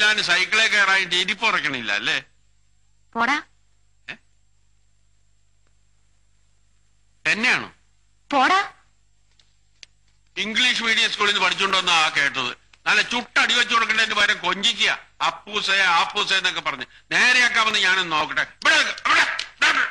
ഞാൻ സൈക്കിളെ കയറായിട്ട് ഇരിപ്പ് ഉറക്കണില്ല അല്ലേ പോടാ എന്നെയാണോ പോടാ ഇംഗ്ലീഷ് മീഡിയം സ്കൂളിൽ നിന്ന് പഠിച്ചുകൊണ്ടോന്നാ ആ കേട്ടത് നല്ല ചുട്ടടി വെച്ചു കൊടുക്കേണ്ടതിന് പകരം കൊഞ്ചിക്കുക അപ്പൂസേ ആപ്പൂസേ എന്നൊക്കെ പറഞ്ഞ് നേരെയാക്കാമെന്ന് ഞാനൊന്ന് നോക്കട്ടെ ഇവിടെ നിൽക്ക്, ഇവിടെ, ഇവിടെ.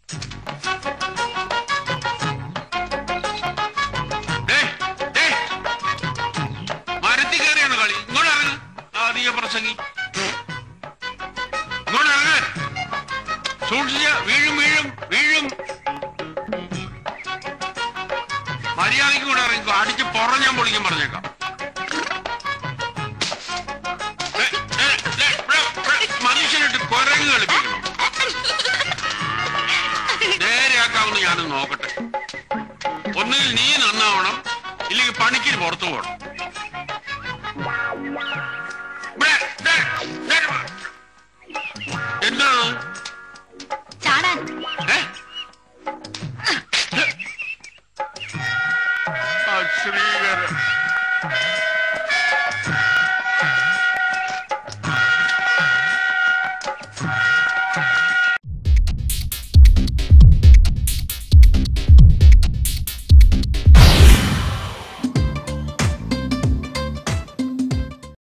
ഡേയ്, ഡേയ്. മരത്തിൽ കയറിയാണ് കളി ഇങ്ങോട്ട് ഇറങ്ങ് അധിക പ്രസംഗി ഇങ്ങോട്ട് ഇറങ്ങ് സൂക്ഷിച്ച വീഴും വീഴും വീഴും മര്യാദയ്ക്ക് കൂടെ ഇറങ്ങിക്കോ അടിച്ച് പുറം ഞാൻ പൊളിക്കാൻ പറഞ്ഞേക്കാം ഏ, ഏ, ഏ, ഇവിടെ, ഇവിടെ മനുഷ്യനിട്ട് കുരങ്ങ് കളിപ്പിക്കണം നേരെയാക്കാവുന്ന ഞാനൊന്ന് നോക്കട്ടെ ഒന്നുകിൽ നീ നന്നാവണം ഇല്ലെങ്കിൽ പണിക്കിന് പുറത്തു പോകണം ഇവിടെ, ദേ, ദേ, എന്താണ് ചാടാൻ ഏ? അശ്രീകരം